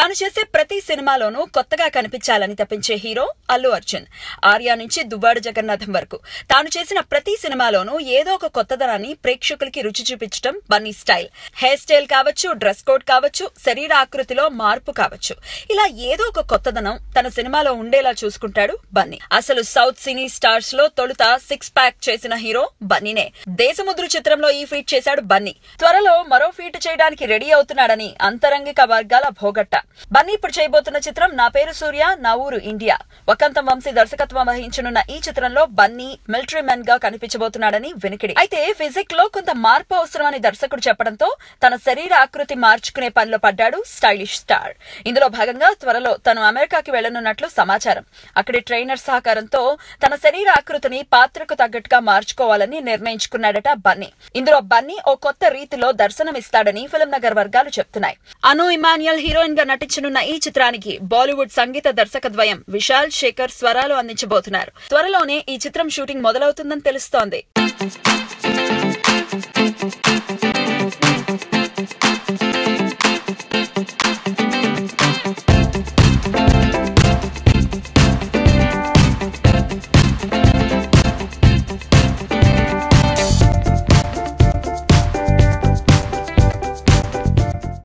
తాను చేసే ప్రతి సినిమాలోనూ కొత్తగా కనిపించాలని తప్పించే హీరో అల్లు అర్జున్ ఆర్య నుంచి దువ్వాడు జగన్నాథం వరకు తాను చేసిన ప్రతి సినిమాలోనూ ఏదో ఒక కొత్తదనాన్ని ప్రేక్షకులకి రుచి చూపించడం బన్నీ స్టైల్ హెయిర్ స్టైల్ కావచ్చు డ్రెస్ కోడ్ కావచ్చు శరీర ఆకృతిలో మార్పు కావచ్చు ఇలా ఏదో ఒక కొత్తదనం తన సినిమాలో ఉండేలా చూసుకుంటాడు బన్నీ అసలు సౌత్ సినీ స్టార్స్ లో తొలుత సిక్స్ ప్యాక్ చేసిన హీరో బన్నీనే దేశముద్రు చిత్రంలో ఈ ఫీట్ చేశాడు బన్నీ త్వరలో మరో ఫీట్ చేయడానికి రెడీ అవుతున్నాడని అంతరంగిక వర్గాల భోగట్ట బన్నీ ఇప్పుడు చేయబోతున్న చిత్రం నా పేరు సూర్య నా ఊరు ఇండియా వకంతం వంశీ దర్శకత్వం వహించనున్న ఈ చిత్రంలో బన్నీ మిలిటరీ మెన్ గా కనిపించబోతున్నాడని వినికిడి అయితే ఫిజిక్ లో కొంత మార్పు అవసరమని దర్శకుడు చెప్పడంతో తన శరీర ఆకృతి మార్చుకునే పనిలో పడ్డాడు స్టైలిష్ స్టార్ ఇందులో భాగంగా త్వరలో తను అమెరికాకి వెళ్లనున్నట్లు సమాచారం అక్కడి ట్రైనర్ సహకారంతో తన శరీర ఆకృతిని పాత్రకు తగ్గట్టుగా మార్చుకోవాలని నిర్ణయించుకున్నాడట బన్నీ ఇందులో బన్నీ ఓ కొత్త రీతిలో దర్శనమిస్తాడని ఫిల్మ్ నగర్ వర్గాలు చెప్తున్నాయి అను ఇమాన్యుయల్ హీరోయిన్ గా నటించనున్న ఈ చిత్రానికి బాలీవుడ్ సంగీత దర్శక ద్వయం విశాల్ శేఖర్ స్వరాలు అందించబోతున్నారు త్వరలోనే ఈ చిత్రం షూటింగ్ మొదలవుతుందని తెలుస్తోంది